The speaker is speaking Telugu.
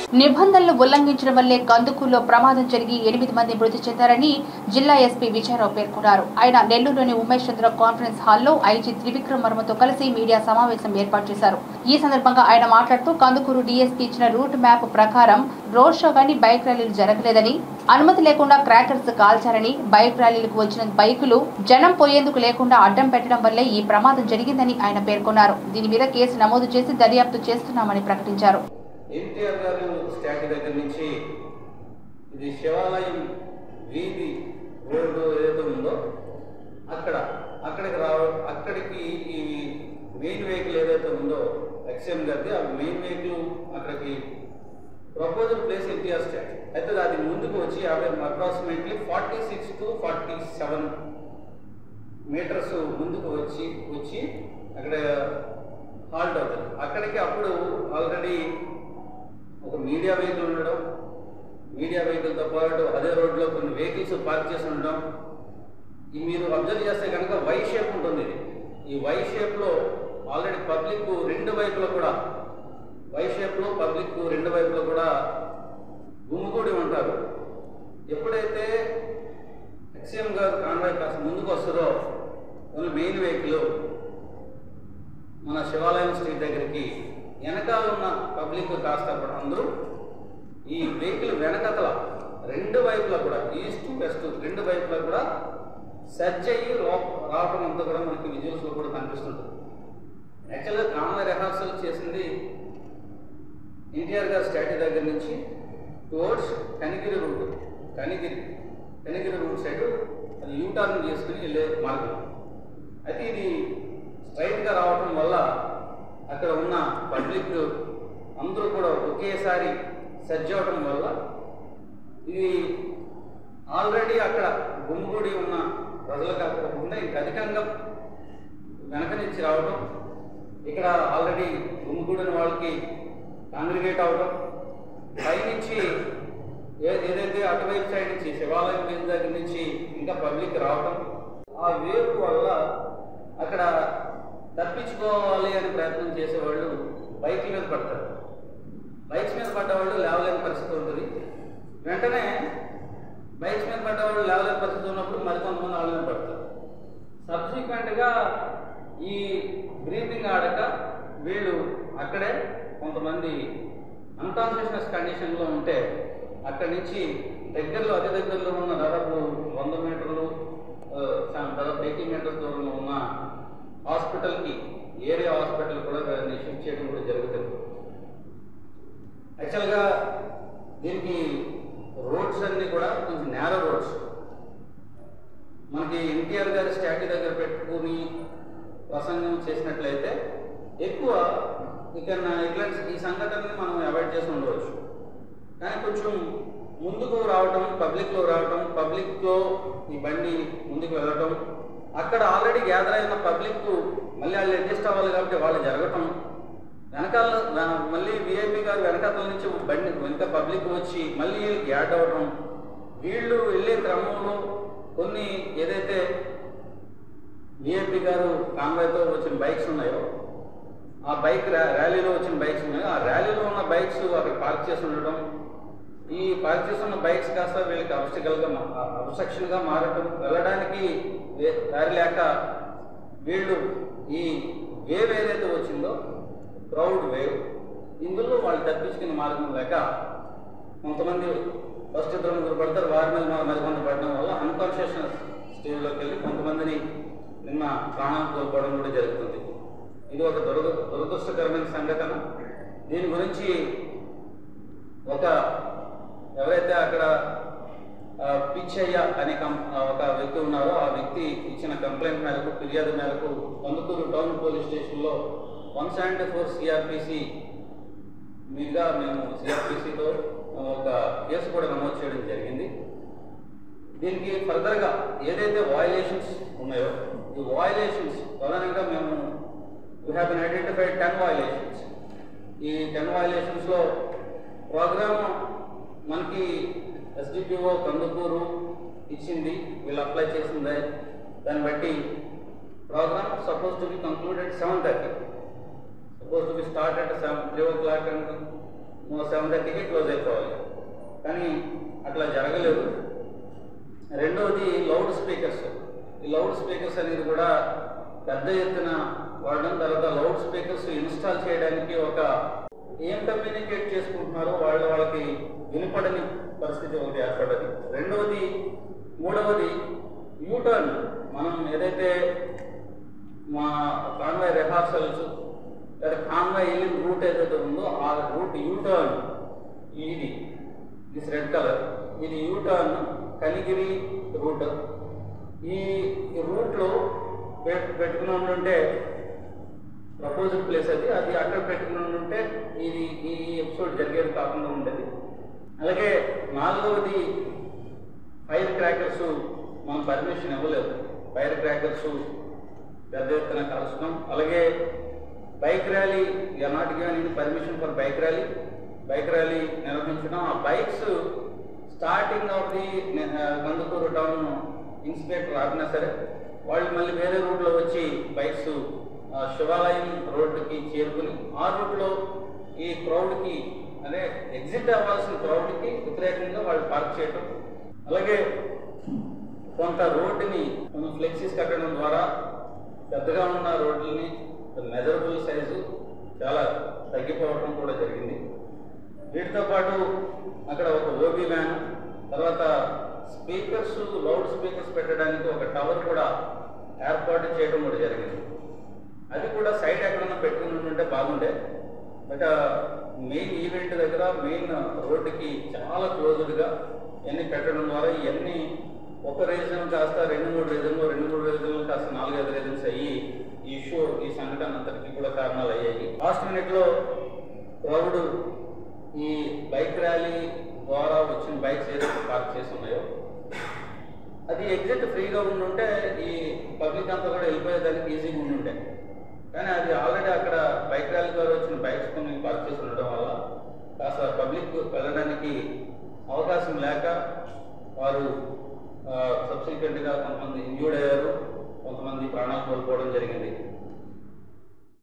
నిబంధనలు ఉల్లంఘించడం వల్లే కందుకూరులో ప్రమాదం జరిగి ఎనిమిది మంది మృతి చెందారని జిల్లా ఎస్పీ విజయరావు పేర్కొన్నారు ఆయన నెల్లూరులోని ఉమేష్ చంద్ర కాన్ఫరెన్స్ హాల్లో ఐజీ త్రివిక్రమ్ వర్మతో కలిసి మీడియా సమావేశం ఏర్పాటు చేశారు ఈ సందర్భంగా ఆయన మాట్లాడుతూ కందుకూరు డీఎస్పీ ఇచ్చిన రూట్ మ్యాప్ ప్రకారం రోడ్ షో గాని బైక్ ర్యాలీలు జరగలేదని అనుమతి లేకుండా క్రాకర్స్ కాల్చారని బైక్ ర్యాలీలకు వచ్చిన బైకులు జనం పోయేందుకు లేకుండా అడ్డం పెట్టడం వల్లే ఈ ప్రమాదం జరిగిందని ఆయన పేర్కొన్నారు దీని మీద కేసు నమోదు చేసి దర్యాప్తు చేస్తున్నామని ప్రకటించారు ఎన్టీఆర్ గారు స్టాట్యూ దగ్గర నుంచి ఇది శివాలయం వీధి రోడ్డు ఏదైతే ఉందో అక్కడ అక్కడికి రావ అక్కడికి ఈ మెయిన్ వెహికల్ ఏదైతే ఉందో ఎక్స్ఎం గారిది ఆ మెయిన్ వెహికల్ అక్కడికి ప్రపోజల్ ప్లేస్ ఎన్టీఆర్ స్టాట్యూ అయితే అది ముందుకు వచ్చి యాభై approximately forty six to forty seven meters ముందుకు వచ్చి వచ్చి అక్కడ హాల్ట్ అవుతుంది అక్కడికి అప్పుడు ఆల్రెడీ ఒక మీడియా వెహికల్ ఉండడం మీడియా వెహికల్తో పాటు అదే రోడ్లో కొన్ని వెహికల్స్ పార్క్ చేసి ఉండడం ఈ మీరు అబ్జర్వ్ చేస్తే కనుక వై షేప్ ఉంటుంది ఇది ఈ వై షేప్లో ఆల్రెడీ పబ్లిక్ రెండు వైపులో కూడా వై షేప్లో పబ్లిక్ రెండు వైపులో కూడా గుమ్ముగూడి ఉంటారు ఎప్పుడైతే ఎక్స్ఎం గారు కాన్వాయ్ కాస్త ముందుకు వస్తుందో ఓన్లీ మెయిన్ వెహికల్ మన శివాలయం స్ట్రీట్ దగ్గరికి వెనకాల ఉన్న పబ్లిక్ కాస్త అప్పుడు అందరూ ఈ వెహికల్ వెనకతల రెండు వైపులా కూడా ఈస్ట్ వెస్ట్ రెండు వైపులా కూడా సర్జ్ అయ్యి లో- రావటం అంతా కూడా మనకి విజువల్స్లో కూడా కనిపిస్తుంటుంది యాక్చువల్గా కామన్ రిహార్సల్ చేసింది ఎన్టీఆర్ గారి స్టాట్యూ దగ్గర నుంచి towards Kanigiri route Kanigiri Kanigiri route side అది యూటర్న్ చేసుకుని వెళ్ళే మార్గం అయితే ఇది స్ట్రైట్గా రావటం వల్ల అక్కడ ఉన్న పబ్లిక్ అందరూ కూడా ఒకేసారి సజ్జ అవటం వల్ల ఇది ఆల్రెడీ అక్కడ గుమ్ముగూడి ఉన్న ప్రజలకు కాకుండా ఇంకా అధికంగా వెనక నుంచి రావడం ఇక్కడ ఆల్రెడీ గుమ్ముగూడిన వాళ్ళకి కాంగ్రిగేట్ అవడం పైనుంచి ఏ ఏదైతే అటువైపు సైడ్ నుంచి శివాలయం మీద దగ్గర నుంచి ఇంకా పబ్లిక్ రావడం ఆ వేవ్ వల్ల అక్కడ తప్పించుకోవాలి అని ప్రయత్నం చేసేవాళ్ళు బైక్ మీద పడతారు బైక్స్ మీద పడ్డవాళ్ళు లేవలేని పరిస్థితి ఉంటుంది వెంటనే బైక్స్ మీద పడ్డవాళ్ళు లేవలేని పరిస్థితి ఉన్నప్పుడు మరికొంతమంది వాళ్ళ మీద పడతారు సబ్సిక్వెంట్గా ఈ బ్రీతింగ్ ఆడక వీళ్ళు అక్కడే కొంతమంది అన్కాన్షియస్నెస్ కండిషన్లో ఉంటే అక్కడి నుంచి దగ్గరలో అతి దగ్గరలో ఉన్న దాదాపు వంద మీటర్లు ఆ, సా- దాదాపు ఎయిటీ మీటర్స్ దూరంలో ఉన్న హాస్పిటల్కి ఏరియా హాస్పిటల్ కూడా వీళ్ళని షిఫ్ట్ చేయడం కూడా జరుగుతుంది యాక్చువల్గా దీనికి రోడ్స్ అన్నీ కూడా కొంచెం నేరో రోడ్స్ మనకి ఎన్టీఆర్ గారి స్టాట్యూ దగ్గర పెట్టుకుని ప్రసంగం చేసినట్లయితే ఎక్కువ ఇక ఇట్లాంటి ఈ సంఘటనని మనం అవాయిడ్ చేసి ఉండవచ్చు కానీ కొంచెం ముందుకు రావటం పబ్లిక్లో రావటం పబ్లిక్లో ఈ బండి ముందుకు వెళ్ళటం అక్కడ ఆల్రెడీ గ్యాదర్ అయిన పబ్లిక్ మళ్ళీ వాళ్ళు అడ్జస్ట్ అవ్వాలి కాబట్టి వాళ్ళు జరగటం వెనకాల వెన- మళ్ళీ విఐపి గారు వెనకాల నుంచి బండి వెనక పబ్లిక్ వచ్చి మళ్ళీ వీళ్ళకి యాడ్ అవ్వడం వీళ్ళు వెళ్ళే క్రమంలో కొన్ని ఏదైతే విఐపి గారు కాన్వాయ్తో వచ్చిన బైక్స్ ఉన్నాయో ఆ బైక్ ర్యా- ర్యాలీలో వచ్చిన బైక్స్ ఉన్నాయో ఆ ర్యాలీలో ఉన్న బైక్స్ అక్కడ పార్క్ చేసి ఉండడం ఈ పార్క్ చేసి ఉన్న బైక్స్ కాస్త వీళ్ళకి అబ్స్టికల్గా అబ్స్ట్రక్షన్గా మారటం వెళ్ళడానికి వే- దారి లేక వీళ్ళు ఈ వేవ్ ఏదైతే వచ్చిందో క్రౌడ్ వేవ్ ఇందులో వాళ్ళు తప్పించుకునే మార్గం లేక కొంతమంది ఫస్ట్ ఇద్దరు ముగ్గురు పడతారు వారి మీద మరి మరికొంత పడడం వల్ల అన్కాన్షియస్ స్టేజ్లోకి వెళ్ళి కొంతమందిని నిన్న ప్రాణాలు కోల్పోవడం కూడా జరుగుతుంది ఇది ఒక దురద దురదృష్టకరమైన సంఘటన దీని గురించి ఒక ఎవరైతే అక్కడ ఆ, పిచ్చయ్య అనే కం ఆ, ఒక వ్యక్తి ఉన్నారో ఆ వ్యక్తి ఇచ్చిన కంప్లైంట్ మేరకు ఫిర్యాదు మేరకు కందుకూరు టౌన్ పోలీస్ స్టేషన్లో వన్ సెవెంటీ ఫోర్ సిఆర్పిసి మీదుగా మేము సిఆర్పిసితో ఒక కేసు కూడా నమోదు చేయడం జరిగింది దీనికి ఫర్దర్గా ఏదైతే వాయిలేషన్స్ ఉన్నాయో ఈ వాయిలేషన్స్ ప్రధానంగా మేము we have been identified ten violations ఈ టెన్ వాయిలేషన్స్లో ప్రోగ్రామ్ మనకి ఎస్డిపిఓ కందుకూరు ఇచ్చింది వీళ్ళు అప్లై చేసిందే దాన్ని బట్టి program suppose to be concluded seven thirty suppose to be start at seven three o'clock and seven థర్టీకి క్లోజ్ అయిపోవాలి కానీ అట్లా జరగలేదు రెండవది లౌడ్ స్పీకర్స్ ఈ లౌడ్ స్పీకర్స్ అనేది కూడా పెద్ద ఎత్తున వాడడం తర్వాత లౌడ్ స్పీకర్స్ ఇన్స్టాల్ చేయడానికి ఒక ఏం కమ్యూనికేట్ చేసుకుంటున్నారో వాళ్ళ వాళ్ళకి వినపడని పరిస్థితి ఒకటి ఏర్పడ్డది రెండవది మూడవది యూటర్న్ మనం ఏదైతే మా కాన్వాయ్ రిహార్సల్స్ లేదా కాన్వాయ్ వెళ్ళిన రూట్ ఏదైతే ఉందో ఆ రూట్ యూటర్న్ ఇది దిస్ రెడ్ కలర్ ఇది యూటర్న్ కనిగిరి రూట్ ఈ రూట్లో పెట్టుకుని ఉంటే ప్రపోజల్ ప్లేస్ అది అది అక్కడ పెట్టుకుని ఉంటే ఇది ఈ ఎపిసోడ్ జరిగేది కాకుండా ఉండేది అలాగే నాలుగవది ఫైర్ క్రాకర్స్ మనం పర్మిషన్ ఇవ్వలేదు ఫైర్ క్రాకర్స్ పెద్ద ఎత్తున కలుస్తాం అలాగే bike rally not given permission for bike rally bike rally నిర్వహించడం ఆ bikes starting of the Kandukur town inspector ఆపినా సరే వాళ్ళు మళ్ళీ వేరే రూట్లో వచ్చి బైక్స్ ఆ, శివాలయం రోడ్డుకి చేరుకుని ఆ రూట్లో ఈ క్రౌడ్కి అదే ఎగ్జిట్ అవ్వాల్సిన క్రౌడ్కి వ్యతిరేకంగా వాళ్ళు పార్క్ చేయటం అలాగే కొంత రోడ్డుని మనం ఫ్లెక్సీస్ కట్టడం ద్వారా పెద్దగా ఉన్న రోడ్లని మెజరబుల్ సైజు చాలా తగ్గిపోవడం కూడా జరిగింది వీటితో పాటు అక్కడ ఒక ఓబీ వ్యాన్ తర్వాత స్పీకర్స్ లౌడ్ స్పీకర్స్ పెట్టడానికి ఒక టవర్ కూడా ఏర్పాటు చేయడం కూడా జరిగింది అది కూడా సైడ్ ఎక్కడన్నా పెట్టుకుని ఉంటే బాగుండే బట్ మెయిన్ ఈవెంట్ దగ్గర మెయిన్ రోడ్డుకి చాలా క్లోజ్డ్గా ఇవన్నీ పెట్టడం ద్వారా ఇవన్నీ ఒక రీజన్ కాస్త రెండు మూడు రీజన్లు రెండు మూడు రీజన్లు కాస్త నాలుగైదు రీజన్స్ అయ్యి ఈ షో ఈ సంఘటన అంతటికి కూడా కారణాలు అయ్యాయి లాస్ట్ మినిట్లో క్రౌడ్ ఈ బైక్ ర్యాలీ ద్వారా వచ్చిన బైక్స్ ఏదైతే పార్క్ చేసి ఉన్నాయో అది ఎగ్జిట్ ఫ్రీగా ఉండుంటే ఈ పబ్లిక్ అంతా కూడా వెళ్ళిపోయేదానికి ఈజీగా ఉండుంటే కానీ అది ఆల్రెడీ అక్కడ బైక్ ర్యాలీ ద్వారా వచ్చిన బైక్స్ కొన్ని పార్క్ చేసి ఉండడం వల్ల కాస్త పబ్లిక్ వెళ్ళడానికి అవకాశం లేక వారు సబ్సిక్వెంట్గా కొంతమంది ఇంజూర్డ్ అయ్యారు కొంతమంది ప్రాణాలు కోల్పోవడం జరిగింది